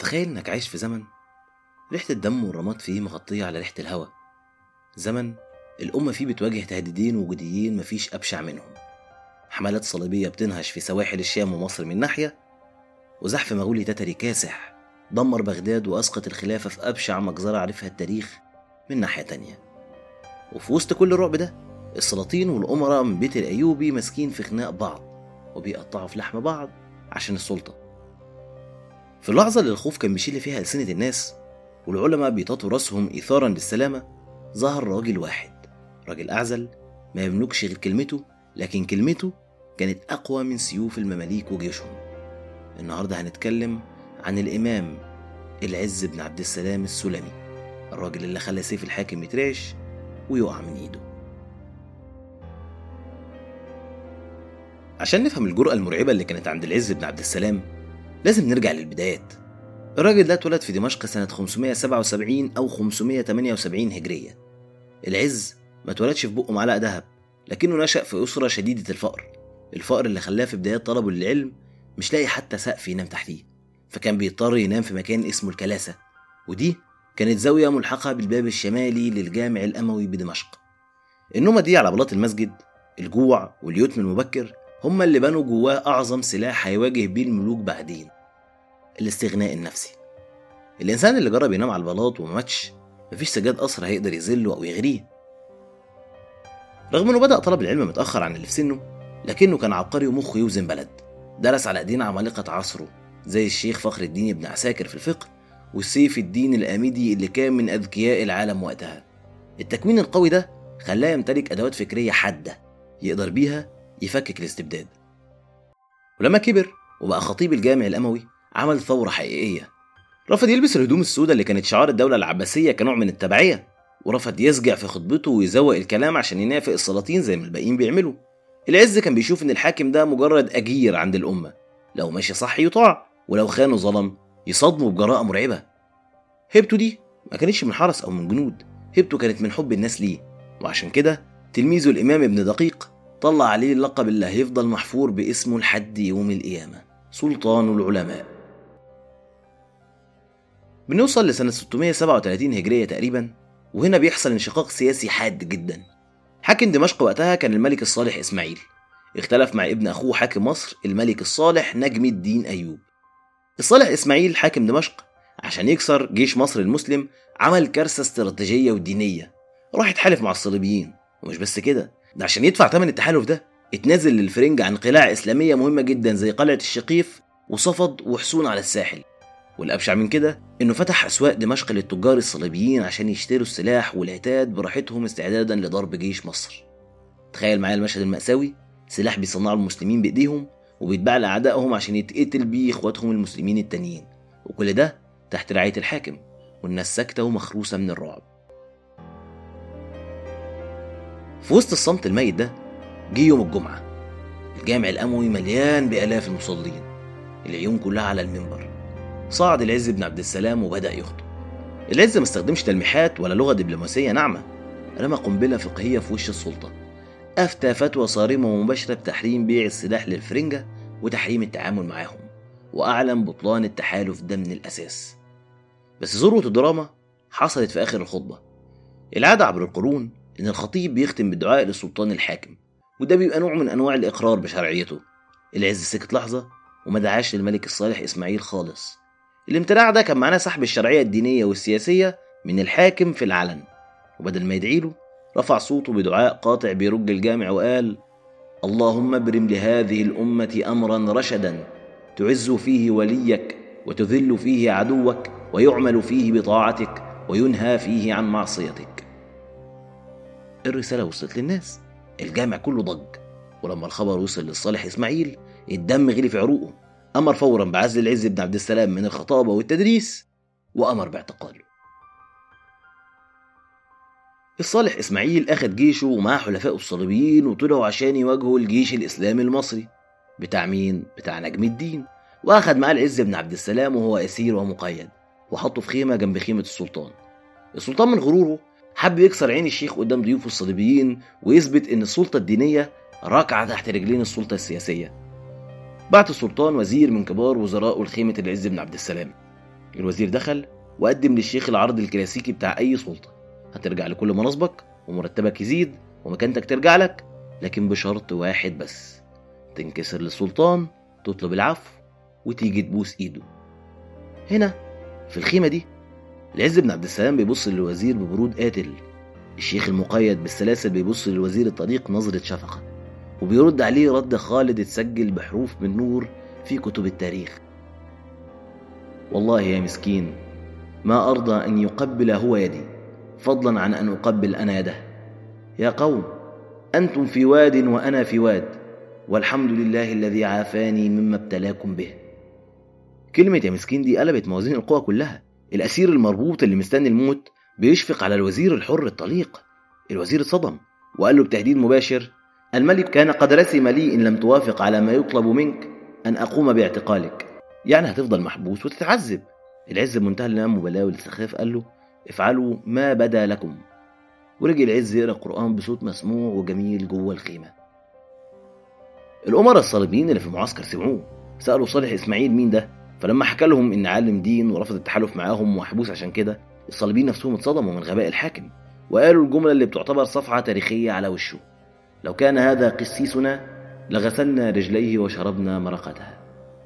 تخيل انك عايش في زمن ريحة الدم والرماد فيه مغطية على ريحة الهواء زمن الأمة فيه بتواجه تهديدين وجوديين مفيش أبشع منهم حملات صليبية بتنهش في سواحل الشام ومصر من ناحية وزحف مغولي تتري كاسح دمر بغداد وأسقط الخلافة في أبشع مجزرة عرفها التاريخ من ناحية تانية وفي وسط كل الرعب ده السلاطين والأمراء من بيت الأيوبي ماسكين في خناق بعض وبيقطعوا في لحم بعض عشان السلطة في اللحظة اللي الخوف كان بيشيل فيها ألسنة الناس والعلماء بيطاطوا راسهم إيثارا للسلامة ظهر راجل واحد راجل أعزل ما يملكش غير كلمته لكن كلمته كانت أقوى من سيوف المماليك وجيشهم النهاردة هنتكلم عن الإمام العز بن عبد السلام السلمي الراجل اللي خلى سيف الحاكم يترعش ويقع من إيده عشان نفهم الجرأة المرعبة اللي كانت عند العز بن عبد السلام لازم نرجع للبدايات الراجل ده اتولد في دمشق سنة 577 أو 578 هجرية العز ما اتولدش في بقه معلقة دهب لكنه نشأ في أسرة شديدة الفقر الفقر اللي خلاه في بدايات طلبه للعلم مش لاقي حتى سقف ينام تحتيه فكان بيضطر ينام في مكان اسمه الكلاسة ودي كانت زاوية ملحقة بالباب الشمالي للجامع الأموي بدمشق النومة دي على بلاط المسجد الجوع واليتم المبكر هما اللي بنوا جواه أعظم سلاح هيواجه بيه الملوك بعدين الاستغناء النفسي الإنسان اللي جرب ينام على البلاط وما ماتش مفيش سجاد قصر هيقدر يذله أو يغريه رغم إنه بدأ طلب العلم متأخر عن اللي في سنه لكنه كان عبقري ومخه يوزن بلد درس على أيدين عمالقة عصره زي الشيخ فخر الدين ابن عساكر في الفقه والسيف الدين الآمدي اللي كان من أذكياء العالم وقتها التكوين القوي ده خلاه يمتلك أدوات فكرية حادة يقدر بيها يفكك الاستبداد ولما كبر وبقى خطيب الجامع الأموي عمل ثورة حقيقية رفض يلبس الهدوم السوداء اللي كانت شعار الدولة العباسية كنوع من التبعية ورفض يسجع في خطبته ويزوق الكلام عشان ينافق السلاطين زي ما الباقيين بيعملوا العز كان بيشوف ان الحاكم ده مجرد أجير عند الأمة لو ماشي صح يطاع ولو خان وظلم يصدموا بجراءة مرعبة هيبته دي ما كانتش من حرس أو من جنود هيبته كانت من حب الناس ليه وعشان كده تلميذه الإمام ابن دقيق طلع عليه اللقب اللي هيفضل محفور باسمه لحد يوم القيامة سلطان العلماء بنوصل لسنة 637 هجرية تقريبا وهنا بيحصل انشقاق سياسي حاد جدا حاكم دمشق وقتها كان الملك الصالح إسماعيل اختلف مع ابن أخوه حاكم مصر الملك الصالح نجم الدين أيوب الصالح إسماعيل حاكم دمشق عشان يكسر جيش مصر المسلم عمل كارثة استراتيجية ودينية راح يتحالف مع الصليبيين ومش بس كده ده عشان يدفع ثمن التحالف ده اتنازل للفرنج عن قلاع إسلامية مهمة جدا زي قلعة الشقيف وصفد وحصون على الساحل والأبشع من كده إنه فتح أسواق دمشق للتجار الصليبيين عشان يشتروا السلاح والعتاد براحتهم استعدادا لضرب جيش مصر تخيل معايا المشهد المأساوي سلاح بيصنعه المسلمين بإيديهم وبيتباع لأعدائهم عشان يتقتل بيه إخواتهم المسلمين التانيين وكل ده تحت رعاية الحاكم والناس ساكتة ومخروسة من الرعب في وسط الصمت الميت ده جه يوم الجمعة الجامع الأموي مليان بآلاف المصلين العيون كلها على المنبر صعد العز بن عبد السلام وبدأ يخطب العز ما استخدمش تلميحات ولا لغة دبلوماسية ناعمة رمى قنبلة فقهية في وش السلطة أفتى فتوى صارمة ومباشرة بتحريم بيع السلاح للفرنجة وتحريم التعامل معاهم وأعلن بطلان التحالف ده من الأساس بس ذروة الدراما حصلت في آخر الخطبة العادة عبر القرون إن الخطيب بيختم بالدعاء للسلطان الحاكم وده بيبقى نوع من أنواع الإقرار بشرعيته العز سكت لحظة وما دعاش للملك الصالح إسماعيل خالص الامتناع ده كان معناه سحب الشرعية الدينية والسياسية من الحاكم في العلن وبدل ما يدعيله رفع صوته بدعاء قاطع بيرج الجامع وقال اللهم ابرم لهذه الأمة أمرا رشدا تعز فيه وليك وتذل فيه عدوك ويعمل فيه بطاعتك وينهى فيه عن معصيتك الرسالة وصلت للناس الجامع كله ضج ولما الخبر وصل للصالح إسماعيل الدم غلي في عروقه أمر فورا بعزل العز بن عبد السلام من الخطابة والتدريس وأمر باعتقاله الصالح إسماعيل أخد جيشه ومعاه حلفائه الصليبيين وطلعوا عشان يواجهوا الجيش الإسلامي المصري بتاع مين؟ بتاع نجم الدين وأخد معاه العز بن عبد السلام وهو أسير ومقيد وحطه في خيمة جنب خيمة السلطان السلطان من غروره حب يكسر عين الشيخ قدام ضيوفه الصليبيين ويثبت إن السلطة الدينية راكعة تحت رجلين السلطة السياسية بعت السلطان وزير من كبار وزراء لخيمة العز بن عبد السلام الوزير دخل وقدم للشيخ العرض الكلاسيكي بتاع أي سلطة هترجع لكل مناصبك ومرتبك يزيد ومكانتك ترجع لك لكن بشرط واحد بس تنكسر للسلطان تطلب العفو وتيجي تبوس ايده هنا في الخيمة دي العز بن عبد السلام بيبص للوزير ببرود قاتل الشيخ المقيد بالسلاسل بيبص للوزير الطريق نظرة شفقة وبيرد عليه رد خالد اتسجل بحروف من نور في كتب التاريخ والله يا مسكين ما أرضى أن يقبل هو يدي فضلا عن أن أقبل أنا يده يا قوم أنتم في واد وأنا في واد والحمد لله الذي عافاني مما ابتلاكم به كلمة يا مسكين دي قلبت موازين القوى كلها الأسير المربوط اللي مستني الموت بيشفق على الوزير الحر الطليق الوزير اتصدم وقال له بتهديد مباشر الملك كان قد رسم لي إن لم توافق على ما يطلب منك أن أقوم باعتقالك يعني هتفضل محبوس وتتعذب العز بمنتهى اللامبالاة والاستخفاف قال له افعلوا ما بدا لكم ورجع العز يقرا القرآن بصوت مسموع وجميل جوه الخيمة الأمراء الصليبيين اللي في المعسكر سمعوه سألوا صالح إسماعيل مين ده فلما حكى لهم إن عالم دين ورفض التحالف معاهم ومحبوس عشان كده الصليبيين نفسهم اتصدموا من غباء الحاكم وقالوا الجملة اللي بتعتبر صفعة تاريخية على وشه لو كان هذا قسيسنا لغسلنا رجليه وشربنا مرقتها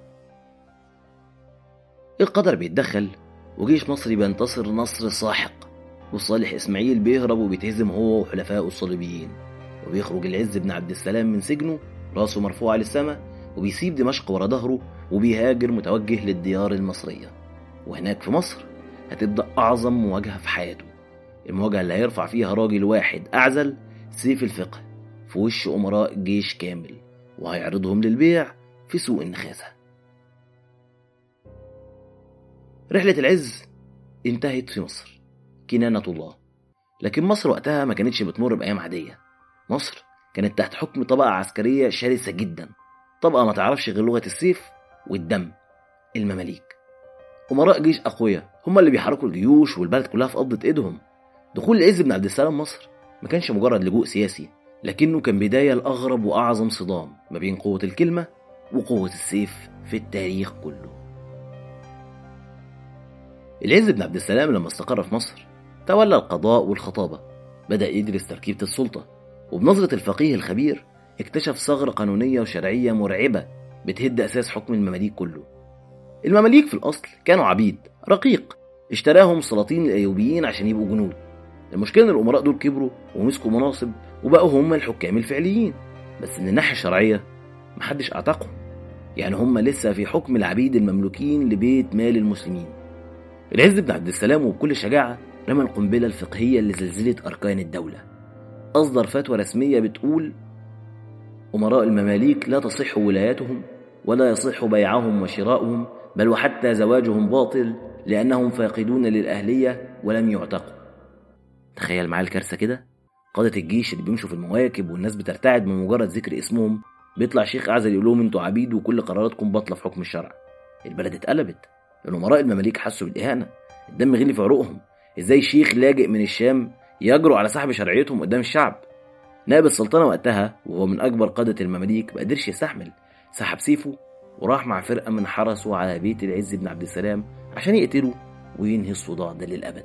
القدر بيتدخل وجيش مصري بينتصر نصر ساحق وصالح إسماعيل بيهرب وبيتهزم هو وحلفائه الصليبيين وبيخرج العز بن عبد السلام من سجنه راسه مرفوعة للسماء وبيسيب دمشق ورا ظهره وبيهاجر متوجه للديار المصرية وهناك في مصر هتبدأ أعظم مواجهة في حياته المواجهة اللي هيرفع فيها راجل واحد أعزل سيف الفقه في وش أمراء جيش كامل وهيعرضهم للبيع في سوق النخاسة رحلة العز انتهت في مصر كنانة الله لكن مصر وقتها ما كانتش بتمر بأيام عادية مصر كانت تحت حكم طبقة عسكرية شرسة جدا طبقة ما تعرفش غير لغة السيف والدم المماليك أمراء جيش أقوياء هم اللي بيحركوا الجيوش والبلد كلها في قبضة إيدهم دخول العز بن عبد السلام مصر ما كانش مجرد لجوء سياسي لكنه كان بداية لأغرب وأعظم صدام ما بين قوة الكلمة وقوة السيف في التاريخ كله العز بن عبد السلام لما استقر في مصر تولى القضاء والخطابة بدأ يدرس تركيبة السلطة وبنظرة الفقيه الخبير اكتشف ثغرة قانونية وشرعية مرعبة بتهد أساس حكم المماليك كله المماليك في الأصل كانوا عبيد رقيق اشتراهم السلاطين الأيوبيين عشان يبقوا جنود المشكلة إن الأمراء دول كبروا ومسكوا مناصب وبقوا هم الحكام الفعليين بس من الناحية الشرعية محدش أعتقهم يعني هم لسه في حكم العبيد المملوكين لبيت مال المسلمين العز بن عبد السلام وبكل شجاعة رمى القنبلة الفقهية اللي زلزلت أركان الدولة أصدر فتوى رسمية بتقول أمراء المماليك لا تصح ولايتهم ولا يصح بيعهم وشراؤهم بل وحتى زواجهم باطل لأنهم فاقدون للأهلية ولم يعتقوا تخيل معايا الكارثة كده قادة الجيش اللي بيمشوا في المواكب والناس بترتعد من مجرد ذكر اسمهم بيطلع شيخ أعزل يقول لهم انتوا عبيد وكل قراراتكم باطلة في حكم الشرع البلد اتقلبت لأن أمراء المماليك حسوا بالإهانة الدم غلي في عروقهم ازاي شيخ لاجئ من الشام يجرؤ على سحب شرعيتهم قدام الشعب نائب السلطنة وقتها وهو من أكبر قادة المماليك ما قدرش يستحمل سحب سيفه وراح مع فرقة من حرسه على بيت العز بن عبد السلام عشان يقتله وينهي الصداع ده للأبد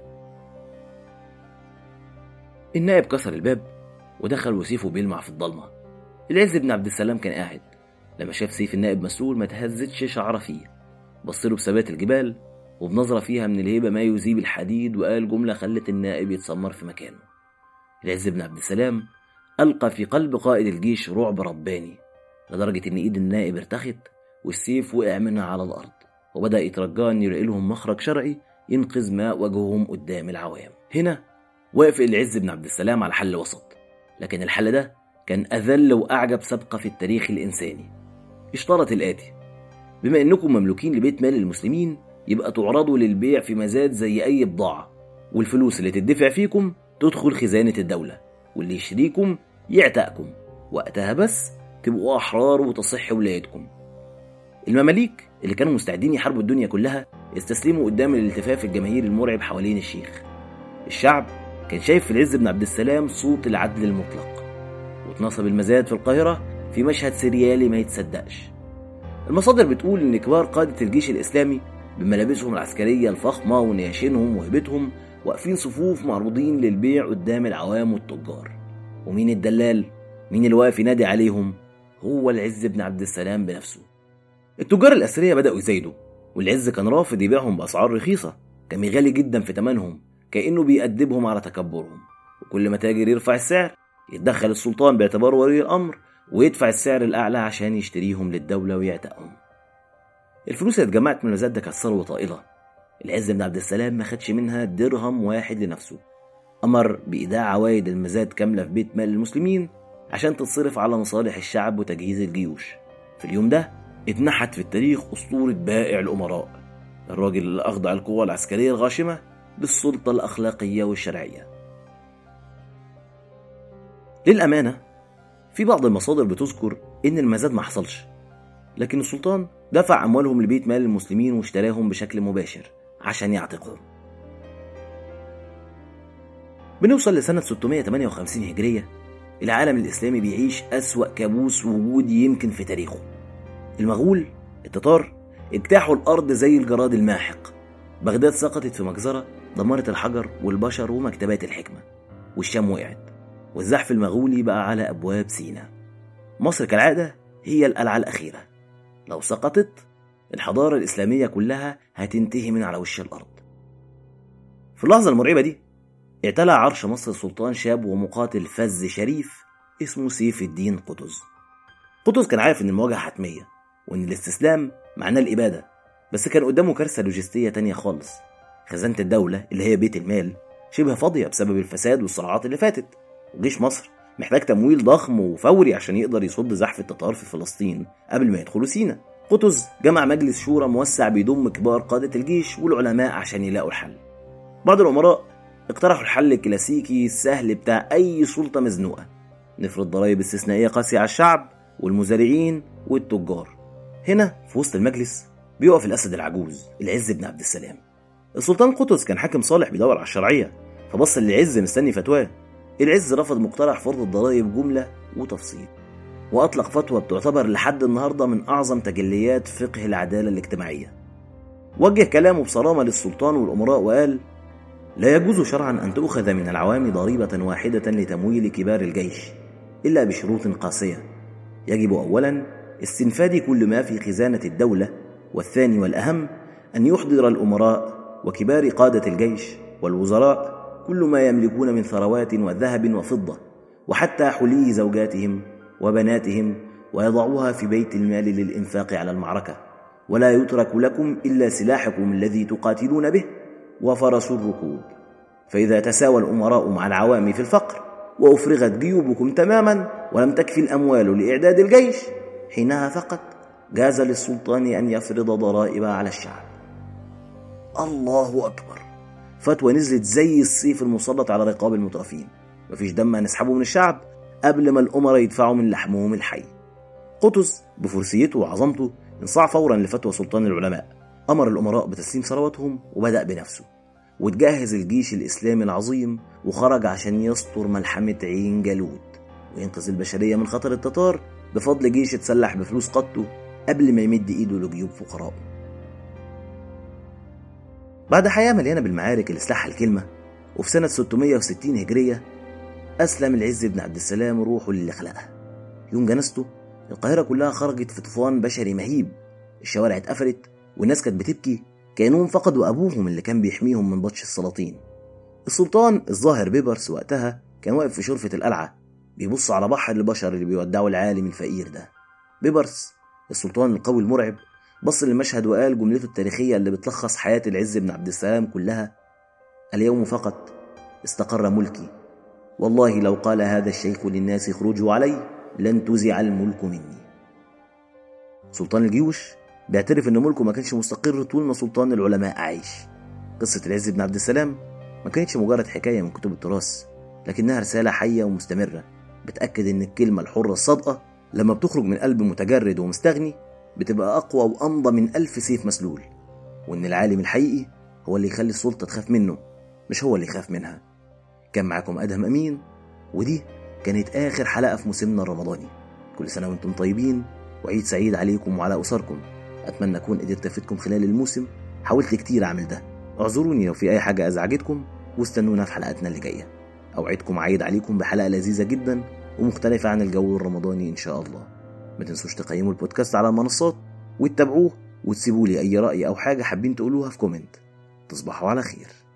النائب كسر الباب ودخل وسيفه بيلمع في الضلمة العز بن عبد السلام كان قاعد لما شاف سيف النائب مسلول ما تهزتش شعرة فيه بصله بثبات الجبال وبنظرة فيها من الهيبة ما يذيب الحديد وقال جملة خلت النائب يتسمر في مكانه العز بن عبد السلام ألقى في قلب قائد الجيش رعب رباني لدرجة إن إيد النائب ارتخت والسيف وقع منها على الأرض وبدأ يترجى أن يلاقي لهم مخرج شرعي ينقذ ماء وجههم قدام العوام هنا وقف العز بن عبد السلام على حل وسط لكن الحل ده كان أذل وأعجب سبقة في التاريخ الإنساني اشترط الآتي بما إنكم مملوكين لبيت مال المسلمين يبقى تعرضوا للبيع في مزاد زي أي بضاعة والفلوس اللي تدفع فيكم تدخل خزانة الدولة واللي يشتريكم يعتقكم وقتها بس تبقوا أحرار وتصح ولايتكم المماليك اللي كانوا مستعدين يحاربوا الدنيا كلها استسلموا قدام الالتفاف الجماهيري المرعب حوالين الشيخ الشعب كان شايف في العز بن عبد السلام صوت العدل المطلق واتنصب المزاد في القاهرة في مشهد سريالي ما يتصدقش المصادر بتقول إن كبار قادة الجيش الإسلامي بملابسهم العسكرية الفخمة ونياشينهم وهبتهم واقفين صفوف معروضين للبيع قدام العوام والتجار ومين الدلال؟ مين اللي واقف ينادي عليهم؟ هو العز بن عبد السلام بنفسه التجار الأثرياء بدأوا يزايدوا والعز كان رافض يبيعهم بأسعار رخيصة كان غالي جدا في تمنهم كأنه بيأدبهم على تكبرهم وكل ما تاجر يرفع السعر يتدخل السلطان باعتباره ولي الأمر ويدفع السعر الأعلى عشان يشتريهم للدولة ويعتقهم الفلوس اللي اتجمعت من المزاد ده كانت ثروة طائلة العز بن عبد السلام ما خدش منها درهم واحد لنفسه أمر بإيداع عوايد المزاد كاملة في بيت مال المسلمين عشان تتصرف على مصالح الشعب وتجهيز الجيوش في اليوم ده اتنحت في التاريخ أسطورة بائع الأمراء الراجل اللي أخضع القوى العسكرية الغاشمة للسلطة الأخلاقية والشرعية للأمانة في بعض المصادر بتذكر إن المزاد ما حصلش لكن السلطان دفع أموالهم لبيت مال المسلمين واشتراهم بشكل مباشر عشان يعتقهم بنوصل لسنة 658 هجرية العالم الإسلامي بيعيش أسوأ كابوس وجودي يمكن في تاريخه المغول التتار اجتاحوا الأرض زي الجراد الماحق بغداد سقطت في مجزرة دمرت الحجر والبشر ومكتبات الحكمة والشام وقعت والزحف المغولي بقى على أبواب سينا مصر كالعادة هي القلعة الأخيرة لو سقطت الحضارة الإسلامية كلها هتنتهي من على وش الأرض في اللحظة المرعبة دي اعتلى عرش مصر سلطان شاب ومقاتل فز شريف اسمه سيف الدين قطز قطز كان عارف ان المواجهة حتمية وان الاستسلام معناه الإبادة بس كان قدامه كارثة لوجستية تانية خالص خزانة الدولة اللي هي بيت المال شبه فاضية بسبب الفساد والصراعات اللي فاتت وجيش مصر محتاج تمويل ضخم وفوري عشان يقدر يصد زحف التتار في فلسطين قبل ما يدخلوا سينا قطز جمع مجلس شورى موسع بيضم كبار قادة الجيش والعلماء عشان يلاقوا الحل بعض الأمراء اقترحوا الحل الكلاسيكي السهل بتاع أي سلطة مزنوقة نفرض ضرائب استثنائية قاسية على الشعب والمزارعين والتجار هنا في وسط المجلس بيقف الأسد العجوز العز بن عبد السلام السلطان قطز كان حاكم صالح بيدور على الشرعية فبص للعز مستني فتواه العز رفض مقترح فرض الضرائب جملة وتفصيل وأطلق فتوى بتعتبر لحد النهاردة من أعظم تجليات فقه العدالة الاجتماعية وجه كلامه بصرامة للسلطان والأمراء وقال لا يجوز شرعا أن تؤخذ من العوام ضريبة واحدة لتمويل كبار الجيش إلا بشروط قاسية يجب أولا استنفاد كل ما في خزانة الدولة والثاني والأهم أن يحضر الأمراء وكبار قادة الجيش والوزراء كل ما يملكون من ثروات وذهب وفضة وحتى حلي زوجاتهم وبناتهم ويضعوها في بيت المال للإنفاق على المعركة ولا يترك لكم إلا سلاحكم الذي تقاتلون به وفرس الركوب فإذا تساوى الأمراء مع العوام في الفقر وأفرغت جيوبكم تماما ولم تكفي الأموال لإعداد الجيش حينها فقط جاز للسلطان أن يفرض ضرائب على الشعب الله أكبر فتوى نزلت زي السيف المسلط على رقاب المترفين مفيش دم هنسحبه من الشعب قبل ما الأمراء يدفعوا من لحمهم الحي قطز بفرسيته وعظمته انصاع فورا لفتوى سلطان العلماء أمر الأمراء بتسليم ثروتهم وبدأ بنفسه وتجهز الجيش الإسلامي العظيم وخرج عشان يستر ملحمة عين جالوت وينقذ البشرية من خطر التتار بفضل جيش اتسلح بفلوس قادته قبل ما يمد إيده لجيوب فقرائه بعد حياة مليانة بالمعارك اللي سلاحها الكلمة وفي سنة 660 هجرية أسلم العز بن عبد السلام روحه للي خلقها يوم جنازته القاهرة كلها خرجت في طوفان بشري مهيب الشوارع اتقفلت والناس كانت بتبكي كأنهم فقدوا أبوهم اللي كان بيحميهم من بطش السلاطين السلطان الظاهر بيبرس وقتها كان واقف في شرفة القلعة بيبص على بحر البشر اللي بيودعوا العالم الفقير ده بيبرس السلطان القوي المرعب بص للمشهد وقال جملته التاريخية اللي بتلخص حياة العز بن عبد السلام كلها اليوم فقط استقر ملكي والله لو قال هذا الشيخ للناس اخرجوا علي لن تزع الملك مني سلطان الجيوش بيعترف ان ملكه ما كانش مستقر طول ما سلطان العلماء عايش قصة العز بن عبد السلام ما كانتش مجرد حكاية من كتب التراث لكنها رسالة حية ومستمرة بتأكد ان الكلمة الحرة الصادقة لما بتخرج من قلب متجرد ومستغني بتبقى أقوى وأمضى من ألف سيف مسلول وإن العالم الحقيقي هو اللي يخلي السلطة تخاف منه مش هو اللي يخاف منها كان معاكم أدهم أمين ودي كانت آخر حلقة في موسمنا الرمضاني كل سنة وانتم طيبين وعيد سعيد عليكم وعلى أسركم أتمنى أكون قدرت أفيدكم خلال الموسم حاولت كتير أعمل ده اعذروني لو في أي حاجة أزعجتكم واستنونا في حلقاتنا اللي جاية أوعدكم عايد عليكم بحلقة لذيذة جدا ومختلفة عن الجو الرمضاني إن شاء الله ما تنسوش تقيموا البودكاست على المنصات وتتابعوه وتسيبوا لي أي رأي أو حاجة حابين تقولوها في كومنت تصبحوا على خير